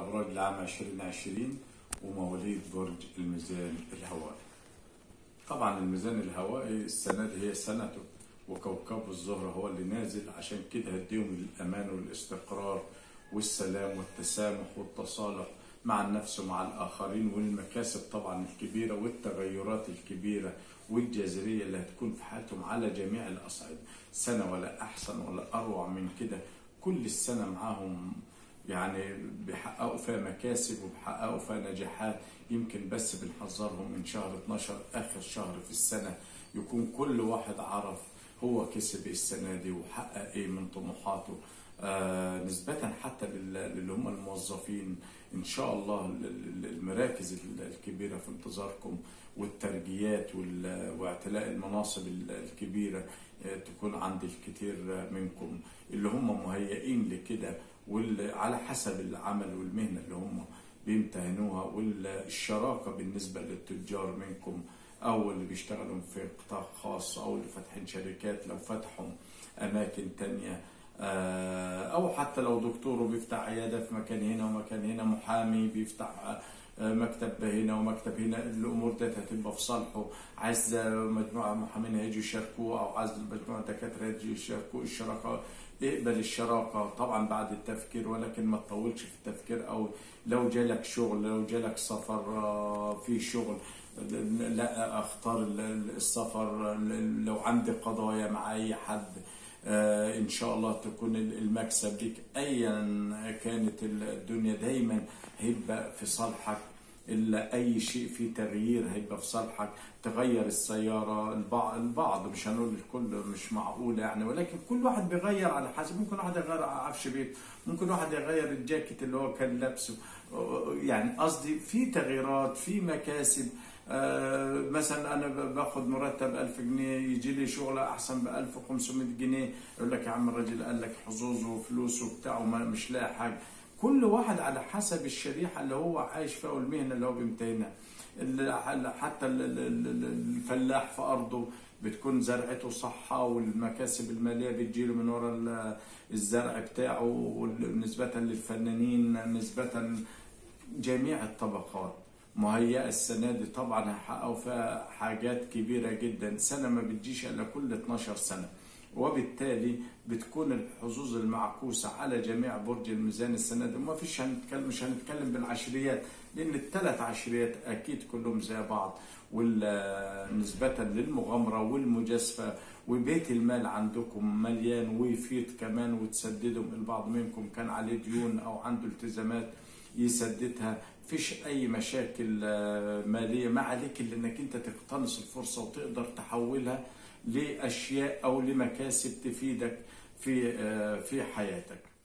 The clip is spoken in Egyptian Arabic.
الأبراج لعام 2020 ومواليد برج الميزان الهوائي طبعا الميزان الهوائي السنة دي هي سنته وكوكب الزهرة هو اللي نازل عشان كده هديهم الأمان والاستقرار والسلام والتسامح والتصالح مع النفس ومع الآخرين والمكاسب طبعا الكبيرة والتغيرات الكبيرة والجذرية اللي هتكون في حياتهم على جميع الأصعدة سنة ولا أحسن ولا أروع من كده كل السنة معاهم يعني بيحققوا فيها مكاسب وبيحققوا فيها نجاحات يمكن بس بنحذرهم من شهر 12 آخر شهر في السنة يكون كل واحد عرف هو كسب السنة دي وحقق ايه من طموحاته آه نسبة حتى للي هم الموظفين ان شاء الله المراكز الكبيرة في انتظاركم والترجيات واعتلاء المناصب الكبيرة تكون عند الكثير منكم اللي هم مهيئين لكده وعلى حسب العمل والمهنة اللي هم بيمتهنوها والشراكة بالنسبة للتجار منكم أو اللي بيشتغلوا في قطاع خاص أو اللي فاتحين شركات لو فتحوا أماكن تانية أو حتى لو دكتور وبيفتح عيادة في مكان هنا ومكان هنا محامي بيفتح مكتب هنا ومكتب هنا الامور دي هتبقى في صالحه عايز مجموعه محامين هيجوا يشاركوه او عايز مجموعه دكاتره يجوا يشاركوه الشراكه اقبل الشراكه طبعا بعد التفكير ولكن ما تطولش في التفكير او لو جالك شغل لو جالك سفر في شغل لا اختار السفر لو عندي قضايا مع اي حد ان شاء الله تكون المكسب ليك ايا كانت الدنيا دايما هيبقى في صالحك الا اي شيء فيه تغيير هيبقى في صالحك تغير السياره البعض البعض مش هنقول الكل مش معقول يعني ولكن كل واحد بيغير على حسب ممكن واحد يغير عفش بيت ممكن واحد يغير الجاكيت اللي هو كان لابسه يعني قصدي في تغييرات في مكاسب آه مثلا انا باخد مرتب 1000 جنيه يجي لي شغله احسن ب 1500 جنيه يقول لك يا عم الراجل قال لك حظوظ وفلوس وبتاع مش لاقي حاجه كل واحد على حسب الشريحه اللي هو عايش فيها والمهنه اللي هو بيمتهنها حتى الفلاح في ارضه بتكون زرعته صحة والمكاسب المالية بتجيله من ورا الزرع بتاعه نسبة للفنانين نسبة جميع الطبقات مهيئة السنة دي طبعا هيحققوا فيها حاجات كبيرة جدا سنة ما بتجيش إلا كل 12 سنة وبالتالي بتكون الحظوظ المعكوسة على جميع برج الميزان السنة دي وما فيش هنتكلم مش هنتكلم بالعشريات لأن الثلاث عشريات أكيد كلهم زي بعض نسبة للمغامرة والمجازفة وبيت المال عندكم مليان ويفيض كمان وتسددوا البعض منكم كان عليه ديون أو عنده التزامات يسددها فيش اي مشاكل ماليه ما عليك الا انك انت تقتنص الفرصه وتقدر تحولها لاشياء او لمكاسب تفيدك في في حياتك